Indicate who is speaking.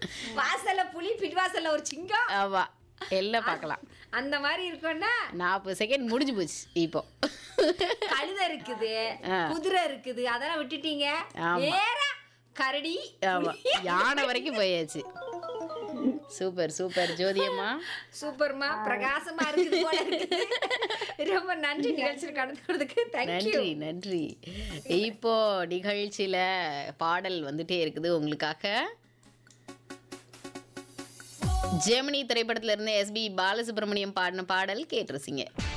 Speaker 1: வாசல்ல புலி பின்வாசல்ல ஒரு சிங்கம்
Speaker 2: ஆமா எல்லாம் பார்க்கலாம்
Speaker 1: அந்த மாதிரி இருக்கும்னா
Speaker 2: நாற்பது செகண்ட் முடிஞ்சு போச்சு இப்போ
Speaker 1: கழுதை இருக்குது
Speaker 2: ஆ.
Speaker 1: குதிரை இருக்குது அதெல்லாம் விட்டுட்டீங்க
Speaker 2: ஆமா.
Speaker 1: நேரா கரடி
Speaker 2: ஆமா யானை வரைக்கும் போயாச்சு சூப்பர் சூப்பர் ஜோதியம்மா
Speaker 1: சூப்பர்மா பிரகாசமா இருக்குது போல இருக்குது ரொம்ப நன்றி நிகழ்ச்சியில் கலந்துக்கிறதுக்கு தேங்க்யூ
Speaker 2: நன்றி நன்றி இப்போ நிகழ்ச்சியில பாடல் வந்துட்டே இருக்குது உங்களுக்காக ஜெமினி திரைப்படத்துல இருந்து எஸ்பி பாலசுப்ரமணியம் பாடின பாடல் கேட்டிருந்தீங்க